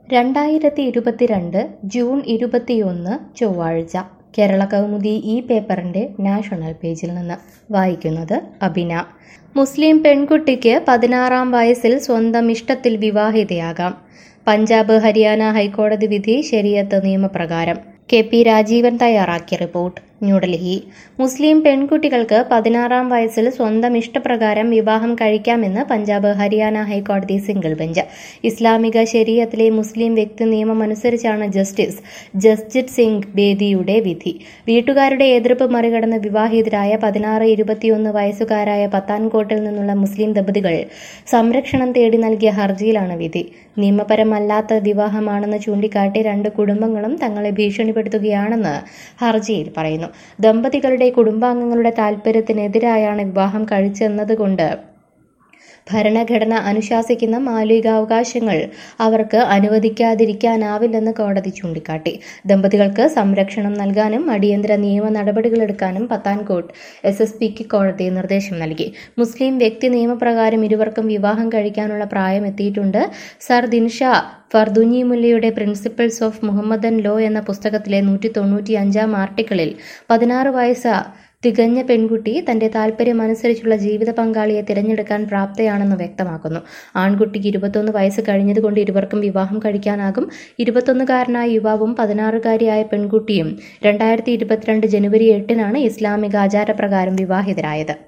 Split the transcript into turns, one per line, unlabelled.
രണ്ടായിരത്തി ഇരുപത്തിരണ്ട് ജൂൺ ഇരുപത്തിയൊന്ന് ചൊവ്വാഴ്ച കേരള കൗമുദി ഈ പേപ്പറിൻ്റെ നാഷണൽ പേജിൽ നിന്ന് വായിക്കുന്നത് അബിന മുസ്ലിം പെൺകുട്ടിക്ക് പതിനാറാം വയസ്സിൽ സ്വന്തം ഇഷ്ടത്തിൽ വിവാഹിതയാകാം പഞ്ചാബ് ഹരിയാന ഹൈക്കോടതി വിധി ശരിയത്ത് നിയമപ്രകാരം കെ പി രാജീവൻ തയ്യാറാക്കിയ റിപ്പോർട്ട് ന്യൂഡൽഹി മുസ്ലിം പെൺകുട്ടികൾക്ക് പതിനാറാം വയസ്സിൽ സ്വന്തം ഇഷ്ടപ്രകാരം വിവാഹം കഴിക്കാമെന്ന് പഞ്ചാബ് ഹരിയാന ഹൈക്കോടതി സിംഗിൾ ബെഞ്ച് ഇസ്ലാമിക ശരീഅത്തിലെ മുസ്ലിം വ്യക്തി നിയമം അനുസരിച്ചാണ് ജസ്റ്റിസ് ജസ്ജിത് സിംഗ് ബേദിയുടെ വിധി വീട്ടുകാരുടെ എതിർപ്പ് മറികടന്ന് വിവാഹിതരായ പതിനാറ് ഇരുപത്തിയൊന്ന് വയസ്സുകാരായ പത്താൻകോട്ടിൽ നിന്നുള്ള മുസ്ലിം ദമ്പതികൾ സംരക്ഷണം തേടി നൽകിയ ഹർജിയിലാണ് വിധി നിയമപരമല്ലാത്ത വിവാഹമാണെന്ന് ചൂണ്ടിക്കാട്ടി രണ്ട് കുടുംബങ്ങളും തങ്ങളെ ഭീഷണിപ്പെടുത്തുകയാണെന്ന് ഹർജിയിൽ പറയുന്നു ദമ്പതികളുടെ കുടുംബാംഗങ്ങളുടെ താൽപര്യത്തിനെതിരായാണ് വിവാഹം കഴിച്ചെന്നതുകൊണ്ട് ഭരണഘടന അനുശാസിക്കുന്ന മൗലികാവകാശങ്ങൾ അവർക്ക് അനുവദിക്കാതിരിക്കാനാവില്ലെന്ന് കോടതി ചൂണ്ടിക്കാട്ടി ദമ്പതികൾക്ക് സംരക്ഷണം നൽകാനും അടിയന്തര നിയമ നടപടികളെടുക്കാനും പത്താൻകോട്ട് എസ് എസ് പിക്ക് കോടതി നിർദ്ദേശം നൽകി മുസ്ലിം വ്യക്തി നിയമപ്രകാരം ഇരുവർക്കും വിവാഹം കഴിക്കാനുള്ള പ്രായം എത്തിയിട്ടുണ്ട് സർ ദിൻഷ ഫർദുഞ്ഞി മുല്ലയുടെ പ്രിൻസിപ്പിൾസ് ഓഫ് മുഹമ്മദൻ ലോ എന്ന പുസ്തകത്തിലെ നൂറ്റി തൊണ്ണൂറ്റി അഞ്ചാം ആർട്ടിക്കിളിൽ പതിനാറ് വയസ്സ് തികഞ്ഞ പെൺകുട്ടി തന്റെ താല്പര്യമനുസരിച്ചുള്ള ജീവിത പങ്കാളിയെ തിരഞ്ഞെടുക്കാൻ പ്രാപ്തയാണെന്ന് വ്യക്തമാക്കുന്നു ആൺകുട്ടിക്ക് ഇരുപത്തൊന്ന് വയസ്സ് കഴിഞ്ഞതുകൊണ്ട് ഇരുവർക്കും വിവാഹം കഴിക്കാനാകും ഇരുപത്തൊന്നുകാരനായ യുവാവും പതിനാറുകാരിയായ പെൺകുട്ടിയും രണ്ടായിരത്തി ഇരുപത്തിരണ്ട് ജനുവരി എട്ടിനാണ് ഇസ്ലാമിക ആചാരപ്രകാരം വിവാഹിതരായത്